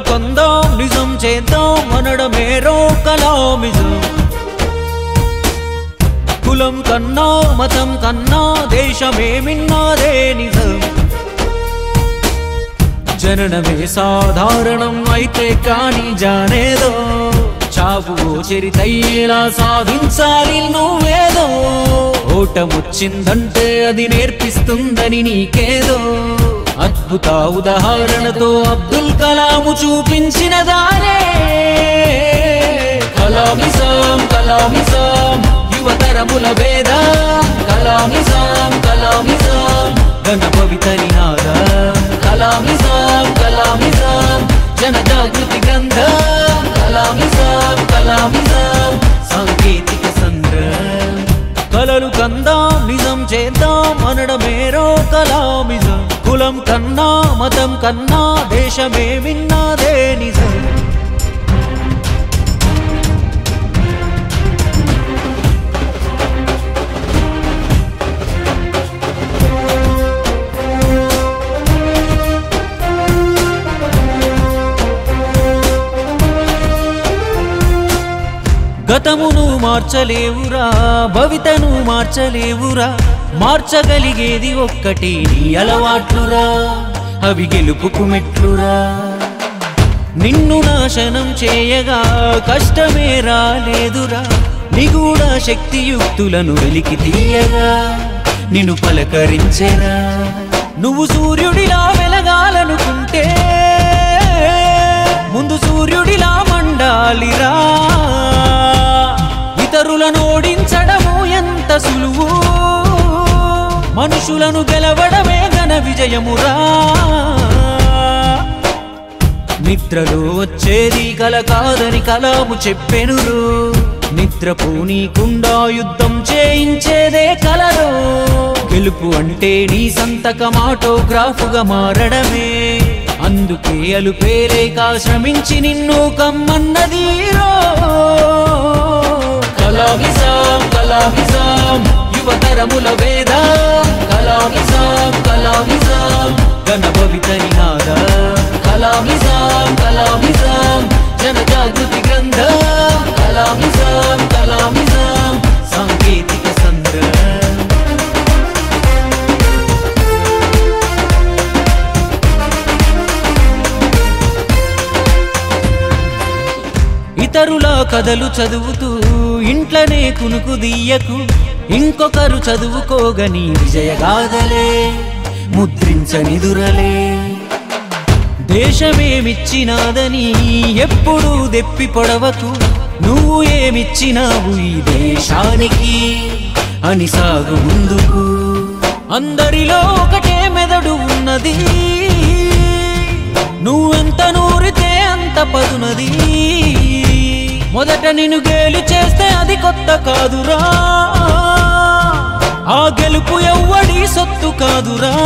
కొందాం నిజం చేద్దాం అనడమేరో కలామిజం కులం కన్నా మతం కన్నా దేశమే మిన్నాదే నిజం జననమే సాధారణం అయితే కాని జానేదో చావు చరితయ్యేలా సాధించాలి నువ్వేదో ఓటమొచ్చిందంటే అది నేర్పిస్తుందని నీకేదో అద్భుత ఉదాహరణతో అబ్దుల్ కలాము చూపించిన దారే కలామిజం కలామిజం యువతరముల వేద కలామిజం కలామిజం ఘన భవిత నినాద కలామిజం కలామిజం జన జాగృతి గ్రంథం కలామిజం కలామిజం సాంకేతిక సంద్రం కలలు కందాం నిజం చేద్దాం అనడమేరో కలామిజం కులం కన్నా మతం కన్నా దేశమే విన్నాదే నిజం గతమును మార్చలేవురా భవితను మార్చలేవురా మార్చగలిగేది ఒక్కటి నీ అలవాట్లురా అవి గెలుపుకు మెట్లురా నిన్ను నాశనం చేయగా కష్టమే రాలేదురా నిగూఢ శక్తియుక్తులను వెలికి తీయగా నిన్ను పలకరించెరా నువ్వు సూర్యుడిలా వెలగాలనుకుంటే ముందు సూర్యుడిలా మండాలిరా ఇతరులను ఓడించడము ఎంత సులువు మనుషులను గెలవడమే ఘన విజయమురా నిద్రలో వచ్చేది కల కాదని కలాము చెప్పెనురు నిద్రపు నీకుండా యుద్ధం చేయించేదే కలలో గెలుపు అంటే నీ సంతకం ఆటోగ్రాఫుగా మారడమే అందుకే అలుపేలేక శ్రమించి నిన్ను కమ్మన్నది కలామిజం కలామిజం యువతరముల వేద కలామిజం కలామిజం ఘన భవిత నినాద కలామిజం కలామిజం జన జాగృతి గ్రంథం కలామిజం కలామిజం సాంకేతిక సంద్రం ఇతరుల కథలు చదువుతూ ఇంట్లోనే కునుకు దీయకు ఇంకొకరు చదువుకోగని విజయగాథలే ముద్రించనిదురలే దేశమేమిచ్చినాదని ఎప్పుడు దెప్పి పొడవకు నువ్వు ఏమిచ్చినావు ఈ దేశానికి అని సాగు ముందుకు అందరిలో ఒకటే మెదడు ఉన్నది నువ్వెంత నూరితే అంత పదునది మొదట నిన్ను గేలి చేస్తే అది కొత్త కాదురా ఆ గెలుపు ఎవ్వడి సొత్తు కాదురా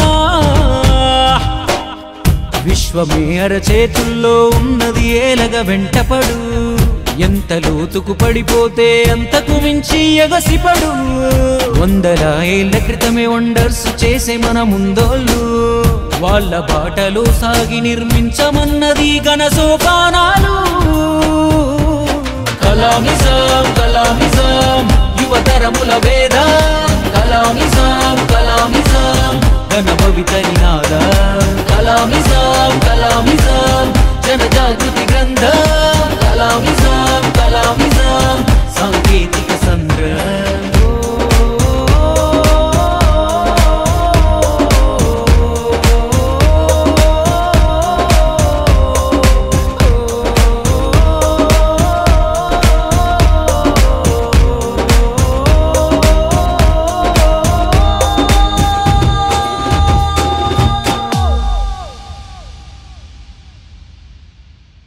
విశ్వమే అరచేతుల్లో ఉన్నది ఏలగ వెంటపడు ఎంత లోతుకు పడిపోతే అంతకు మించి ఎగసిపడు వందల ఏళ్ల క్రితమే వండర్స్ చేసే మన ముందోళ్ళు వాళ్ళ బాటలో సాగి నిర్మించమన్నది ఘన సోపానాలు కలామిజం కలామిజం యువతరముల వేద కలామిజం కలామిజం ఘన భవిత నినాద కలామిజం కలామిజం జన జాగృతి గ్రంథం కలామిజం కలామిజం సాంకేతిక సంద్రం